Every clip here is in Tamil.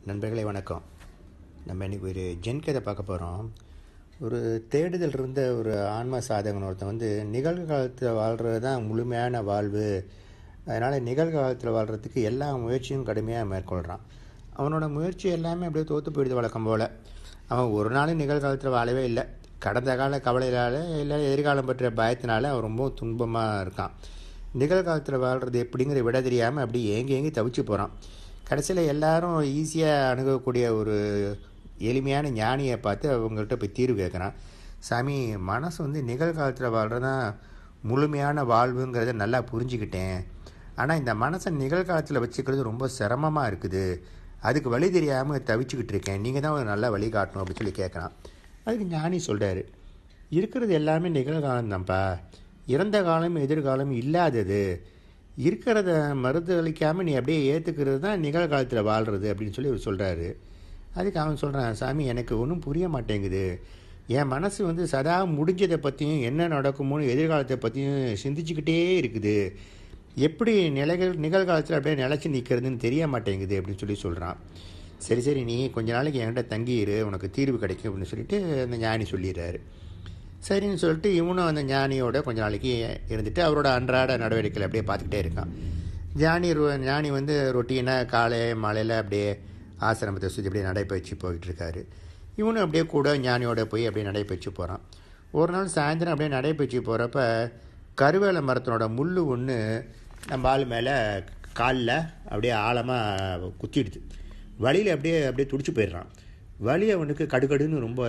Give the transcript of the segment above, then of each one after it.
நண்பர்களே வணக்கம் நம்ம இன்னைக்கு ஒரு ஜென் கதை பார்க்க போகிறோம் ஒரு தேடுதல் இருந்த ஒரு ஆன்ம சாதகன் ஒருத்தன் வந்து நிகழ்காலத்தில் வாழ்கிறது தான் முழுமையான வாழ்வு அதனால் நிகழ்காலத்தில் வாழ்கிறதுக்கு எல்லா முயற்சியும் கடுமையாக மேற்கொள்கிறான் அவனோட முயற்சி எல்லாமே அப்படியே தோற்று போயிடுது வழக்கம் போல் அவன் ஒரு நாளும் நிகழ்காலத்தில் வாழவே இல்லை கடந்த கால கவலையினால் இல்லை எதிர்காலம் பற்றிய பயத்தினால அவன் ரொம்ப துன்பமாக இருக்கான் நிகழ்காலத்தில் வாழ்கிறது எப்படிங்கிற விட தெரியாமல் அப்படி ஏங்கி ஏங்கி தவிச்சு போகிறான் கடைசியில் எல்லாரும் ஈஸியாக அணுகக்கூடிய ஒரு எளிமையான ஞானியை பார்த்து அவங்கள்ட்ட போய் தீர்வு கேட்குறான் சாமி மனசு வந்து நிகழ்காலத்தில் வாழ்கிறது தான் முழுமையான வாழ்வுங்கிறத நல்லா புரிஞ்சுக்கிட்டேன் ஆனால் இந்த மனசை நிகழ்காலத்தில் வச்சுக்கிறது ரொம்ப சிரமமாக இருக்குது அதுக்கு வழி தெரியாமல் தவிச்சுக்கிட்டு இருக்கேன் நீங்கள் தான் ஒரு நல்ல வழி காட்டணும் அப்படின்னு சொல்லி கேட்குறான் அதுக்கு ஞானி சொல்கிறாரு இருக்கிறது எல்லாமே நிகழ்காலம் தான்ப்பா இறந்த காலம் எதிர்காலம் இல்லாதது இருக்கிறத மறுதளிக்காமல் நீ அப்படியே ஏற்றுக்கிறது தான் நிகழ்காலத்தில் வாழ்கிறது அப்படின்னு சொல்லி அவர் சொல்கிறாரு அதுக்கு அவன் சொல்கிறான் சாமி எனக்கு ஒன்றும் புரிய மாட்டேங்குது என் மனசு வந்து சதா முடிஞ்சதை பற்றியும் என்ன நடக்குமோன்னு எதிர்காலத்தை பற்றியும் சிந்திச்சுக்கிட்டே இருக்குது எப்படி நிலைகள் நிகழ்காலத்தில் அப்படியே நிலச்சி நிற்கிறதுன்னு தெரிய மாட்டேங்குது அப்படின்னு சொல்லி சொல்கிறான் சரி சரி நீ கொஞ்ச நாளைக்கு என்கிட்ட தங்கியிரு உனக்கு தீர்வு கிடைக்கும் அப்படின்னு சொல்லிட்டு அந்த ஞானி சொல்லிடுறாரு சரின்னு சொல்லிட்டு இவனும் அந்த ஞானியோட கொஞ்ச நாளைக்கு இருந்துட்டு அவரோட அன்றாட நடவடிக்கைகள் அப்படியே பார்த்துக்கிட்டே இருக்கான் ஞானி ரொ- ஞானி வந்து ரொட்டீனாக காலை மாலையில் அப்படியே ஆசிரமத்தை சுற்றி அப்படியே நடைப்பயிற்சி போயிட்டு இருக்காரு இவனும் அப்படியே கூட ஞானியோட போய் அப்படியே நடைப்பயிற்சி போகிறான் ஒரு நாள் சாயந்தரம் அப்படியே நடைப்பயிற்சி போகிறப்ப கருவேல மரத்தினோட முள் ஒன்று நம்ம ஆள் மேலே காலில் அப்படியே ஆழமாக குத்திடுது வலியில் அப்படியே அப்படியே துடிச்சு போயிடுறான் வலி அவனுக்கு கடுகடுன்னு ரொம்ப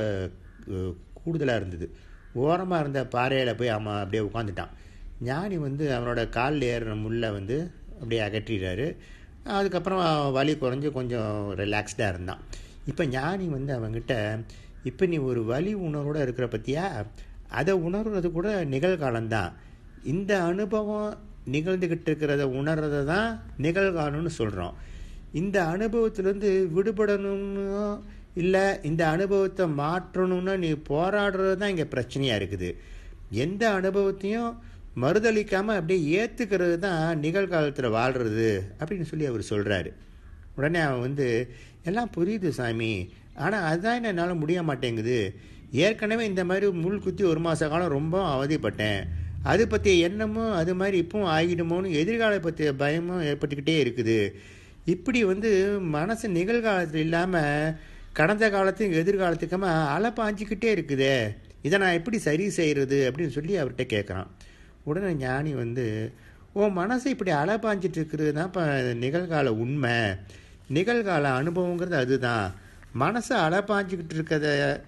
கூடுதலாக இருந்தது ஓரமாக இருந்த பாறையில் போய் அவன் அப்படியே உட்காந்துட்டான் ஞானி வந்து அவனோட காலில் ஏறுற முள்ளை வந்து அப்படியே அகற்றிடுறாரு அதுக்கப்புறம் அவன் வலி குறைஞ்சு கொஞ்சம் ரிலாக்ஸ்டாக இருந்தான் இப்போ ஞானி வந்து அவன்கிட்ட இப்போ நீ ஒரு வலி உணர்வோட இருக்கிற பற்றியா அதை உணர்றது கூட நிகழ்காலம்தான் இந்த அனுபவம் நிகழ்ந்துக்கிட்டு இருக்கிறத உணர்றதை தான் நிகழ்காலம்னு சொல்கிறோம் இந்த அனுபவத்திலேருந்து விடுபடணும்னு இல்லை இந்த அனுபவத்தை மாற்றணும்னு நீ போராடுறது தான் இங்கே பிரச்சனையாக இருக்குது எந்த அனுபவத்தையும் மறுதளிக்காமல் அப்படியே ஏற்றுக்கிறது தான் நிகழ்காலத்தில் வாழ்கிறது அப்படின்னு சொல்லி அவர் சொல்கிறாரு உடனே அவன் வந்து எல்லாம் புரியுது சாமி ஆனால் அதுதான் என்னால் முடிய மாட்டேங்குது ஏற்கனவே இந்த மாதிரி முள் குத்தி ஒரு மாத காலம் ரொம்ப அவதிப்பட்டேன் அது பற்றிய எண்ணமும் அது மாதிரி இப்பவும் ஆகிடுமோன்னு எதிர்கால பற்றிய பயமும் ஏற்பட்டுக்கிட்டே இருக்குது இப்படி வந்து மனசு நிகழ்காலத்தில் இல்லாமல் கடந்த காலத்தையும் எதிர்காலத்துக்குமா அலை பாஞ்சிக்கிட்டே இருக்குதே இதை நான் எப்படி சரி செய்கிறது அப்படின்னு சொல்லி அவர்கிட்ட கேட்குறான் உடனே ஞானி வந்து உன் மனசு இப்படி அலை பாஞ்சிட்டு இருக்கிறது தான் இப்போ நிகழ்கால உண்மை நிகழ்கால அனுபவங்கிறது அதுதான் மனசை அலை பாஞ்சிக்கிட்டு இருக்கிறத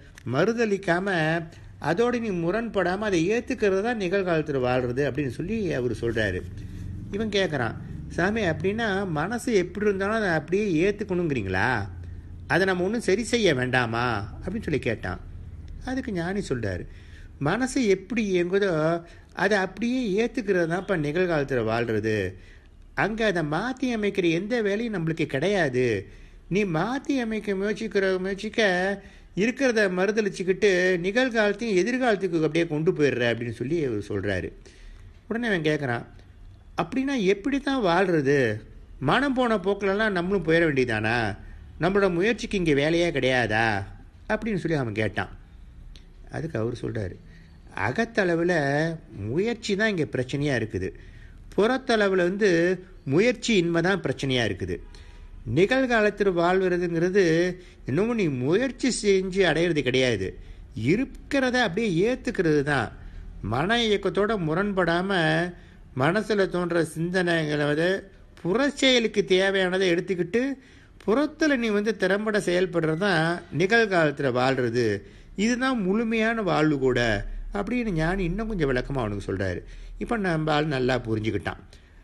மறுதளிக்காமல் அதோடு நீ முரண்படாமல் அதை ஏற்றுக்கிறது தான் நிகழ்காலத்தில் வாழ்கிறது அப்படின்னு சொல்லி அவர் சொல்கிறாரு இவன் கேட்குறான் சாமி அப்படின்னா மனசு எப்படி இருந்தாலும் அதை அப்படியே ஏற்றுக்கணுங்கிறீங்களா அதை நம்ம ஒன்றும் சரி செய்ய வேண்டாமா அப்படின்னு சொல்லி கேட்டான் அதுக்கு ஞானி சொல்றாரு மனசு எப்படி இயங்குதோ அதை அப்படியே ஏற்றுக்கிறது தான் இப்போ நிகழ்காலத்தில் வாழ்கிறது அங்கே அதை மாற்றி அமைக்கிற எந்த வேலையும் நம்மளுக்கு கிடையாது நீ மாற்றி அமைக்க முயற்சிக்கிற முயற்சிக்க இருக்கிறத மறுதளிச்சுக்கிட்டு நிகழ்காலத்தையும் எதிர்காலத்துக்கு அப்படியே கொண்டு போயிடுற அப்படின்னு சொல்லி அவர் சொல்கிறாரு உடனே அவன் கேட்குறான் அப்படின்னா எப்படி தான் வாழ்கிறது மனம் போன போக்கிலலாம் நம்மளும் போயிட வேண்டியதானா நம்மளோட முயற்சிக்கு இங்கே வேலையே கிடையாதா அப்படின்னு சொல்லி அவன் கேட்டான் அதுக்கு அவர் சொல்கிறாரு அகத்தளவில் முயற்சி தான் இங்கே பிரச்சனையாக இருக்குது புறத்தளவில் வந்து முயற்சி இன்மை தான் பிரச்சனையாக இருக்குது நிகழ்காலத்தில் வாழ்வதுங்கிறது இன்னமும் நீ முயற்சி செஞ்சு அடையிறது கிடையாது இருக்கிறத அப்படியே ஏற்றுக்கிறது தான் மன இயக்கத்தோட முரண்படாமல் மனசில் தோன்ற சிந்தனைகளை வந்து புறச்செயலுக்கு தேவையானதை எடுத்துக்கிட்டு புறத்தில் நீ வந்து திறம்பட செயல்படுறது தான் நிகழ்காலத்தில் வாழ்கிறது இதுதான் முழுமையான வாழ்வு கூட அப்படின்னு ஞானி இன்னும் கொஞ்சம் விளக்கமாக அவனுக்கு சொல்கிறாரு இப்போ நம்ம ஆள் நல்லா புரிஞ்சுக்கிட்டான்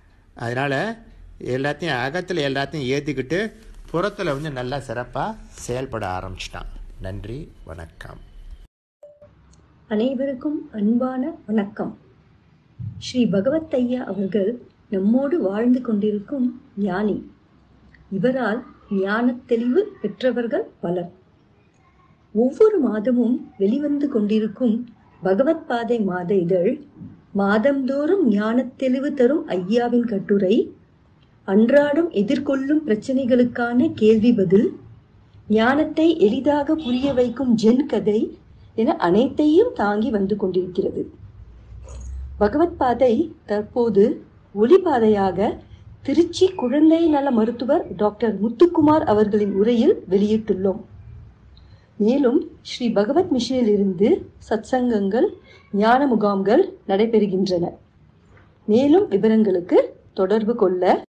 அதனால் எல்லாத்தையும் அகத்தில் எல்லாத்தையும் ஏற்றிக்கிட்டு புறத்தில் வந்து நல்லா சிறப்பாக செயல்பட ஆரம்பிச்சிட்டான் நன்றி வணக்கம் அனைவருக்கும் அன்பான வணக்கம் ஸ்ரீ பகவத் ஐயா அவர்கள் நம்மோடு வாழ்ந்து கொண்டிருக்கும் ஞானி இவரால் ஞானத் தெளிவு பெற்றவர்கள் பலர் ஒவ்வொரு மாதமும் வெளிவந்து கொண்டிருக்கும் பகவத் பாதை மாத இதழ் மாதந்தோறும் ஞானத் தெளிவு தரும் ஐயாவின் கட்டுரை அன்றாடம் எதிர்கொள்ளும் பிரச்சனைகளுக்கான கேள்வி பதில் ஞானத்தை எளிதாக புரிய வைக்கும் ஜென் கதை என அனைத்தையும் தாங்கி வந்து கொண்டிருக்கிறது பகவத் பாதை தற்போது ஒளிபாதையாக திருச்சி குழந்தை நல மருத்துவர் டாக்டர் முத்துக்குமார் அவர்களின் உரையில் வெளியிட்டுள்ளோம் மேலும் ஸ்ரீ பகவத் மிஷனில் இருந்து சத்சங்கங்கள் ஞான முகாம்கள் நடைபெறுகின்றன மேலும் விவரங்களுக்கு தொடர்பு கொள்ள